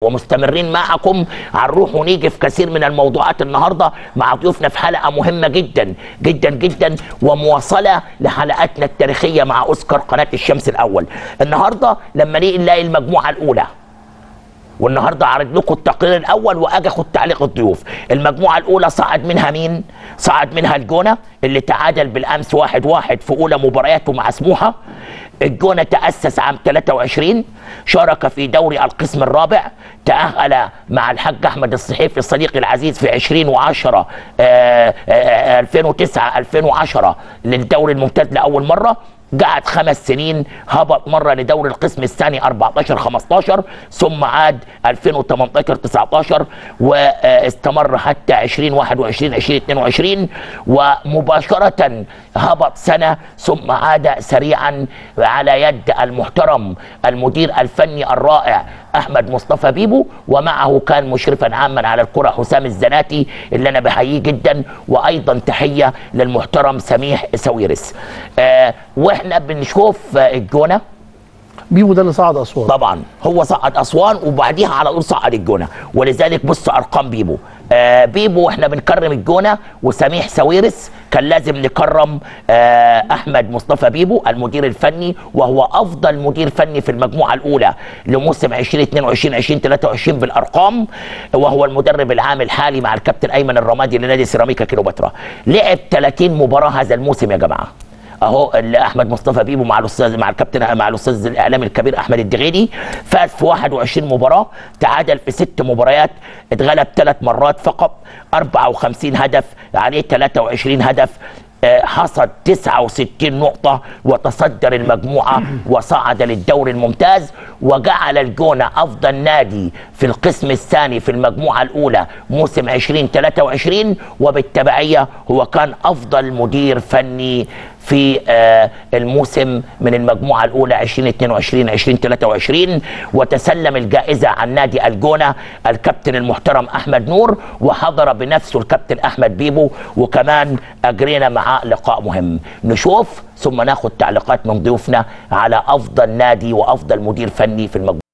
ومستمرين معكم هنروح ونيجي في كثير من الموضوعات النهارده مع ضيوفنا في حلقه مهمه جدا جدا جدا ومواصله لحلقاتنا التاريخيه مع اوسكار قناه الشمس الاول النهارده لما نيجي نلاقي المجموعه الاولى والنهارده عرض لكم التقرير الاول واجي اخد تعليق الضيوف المجموعه الاولى صعد منها مين صعد منها الجونه اللي تعادل بالامس واحد واحد في اولى مبارياته مع سموحه الجونه تاسس عام 23 شارك في دوري القسم الرابع تاهل مع الحاج احمد الصحيفي صديقي العزيز في 20 و10 2009 2010 للدوري الممتاز لاول مره قعد خمس سنين هبط مره لدوري القسم الثاني 14 15 ثم عاد 2018 19 واستمر حتى 2021 2022 ومباشره هبط سنه ثم عاد سريعا على يد المحترم المدير الفني الرائع احمد مصطفى بيبو ومعه كان مشرفا عاما على الكره حسام الزناتي اللي انا بحييه جدا وايضا تحيه للمحترم سميح سويرس آه واحنا بنشوف آه، الجونه بيبو ده اللي صعد اسوان طبعا هو صعد اسوان وبعديها على طول صعد الجونه ولذلك بص ارقام بيبو آه بيبو احنا بنكرم الجونه وسميح سويرس كان لازم نكرم آه احمد مصطفى بيبو المدير الفني وهو افضل مدير فني في المجموعه الاولى لموسم 2022 2023 بالارقام وهو المدرب العام الحالي مع الكابتن ايمن الرمادي لنادي سيراميكا كيلوباترا لعب 30 مباراه هذا الموسم يا جماعه اهو اللي احمد مصطفى بيبو مع الاستاذ مع الكابتن مع الاستاذ الاعلامي الكبير احمد الدغيدي فاز في 21 مباراه تعادل في ست مباريات اتغلب ثلاث مرات فقط 54 هدف عليه 23 هدف آه، حصد 69 نقطة وتصدر المجموعة وصعد للدوري الممتاز وجعل الجونة أفضل نادي في القسم الثاني في المجموعة الأولى موسم 2023 وبالتبعية هو كان أفضل مدير فني في آه، الموسم من المجموعة الأولى 2022 2023 وتسلم الجائزة عن نادي الجونة الكابتن المحترم أحمد نور وحضر بنفسه الكابتن أحمد بيبو وكمان أجرينا معاه لقاء مهم نشوف ثم ناخد تعليقات من ضيوفنا على أفضل نادي وأفضل مدير فني في المجموعة